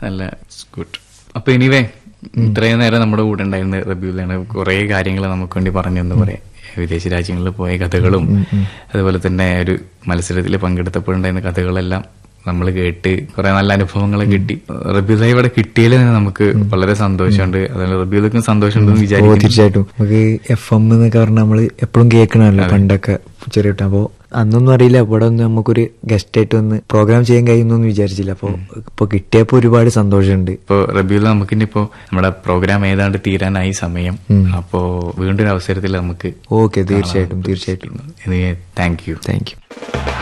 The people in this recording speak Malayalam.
നല്ല ഗുഡ് അപ്പൊ എനിവേ ഇത്രയും നേരം നമ്മുടെ കൂടെ ഉണ്ടായിരുന്ന റബ്യൂലാണ് കുറെ കാര്യങ്ങൾ നമുക്ക് വേണ്ടി പറഞ്ഞു എന്ന് പറയാം വിദേശ രാജ്യങ്ങളിൽ പോയ കഥകളും അതുപോലെ തന്നെ ഒരു മത്സരത്തിൽ പങ്കെടുത്തപ്പോഴുണ്ടായിരുന്ന കഥകളെല്ലാം നമ്മൾ കേട്ട് കുറെ നല്ല അനുഭവങ്ങൾ കിട്ടി റബ്യൂല ഇവിടെ കിട്ടിയതിൽ തന്നെ നമുക്ക് വളരെ സന്തോഷമുണ്ട് അതുപോലെ റബ്യൂലക്കും സന്തോഷമുണ്ടെന്ന് ഓ വിചാരിക്കുന്നു തീർച്ചയായിട്ടും നമുക്ക് എഫ് എം എന്നൊക്കെ പറഞ്ഞാൽ നമ്മള് എപ്പോഴും കേൾക്കണമല്ലോ പണ്ടൊക്കെ ചെറിയ കുട്ടി. അപ്പോ അന്നൊന്നും അറിയില്ല ഇവിടെ ഒന്ന് നമുക്കൊരു ഗസ്റ്റ് ആയിട്ട് വന്ന് പ്രോഗ്രാം ചെയ്യാൻ കഴിയുന്നൊന്നും വിചാരിച്ചില്ല അപ്പൊ ഇപ്പൊ കിട്ടിയപ്പോ ഒരുപാട് സന്തോഷമുണ്ട് ഇപ്പോ റബിയുള്ള നമുക്കിനിപ്പോ നമ്മുടെ പ്രോഗ്രാം ഏതാണ്ട് തീരാനായി സമയം അപ്പോ വീണ്ടും ഒരു അവസരത്തിൽ നമുക്ക് ഓക്കെ തീർച്ചയായിട്ടും തീർച്ചയായിട്ടും താങ്ക് യു താങ്ക് യു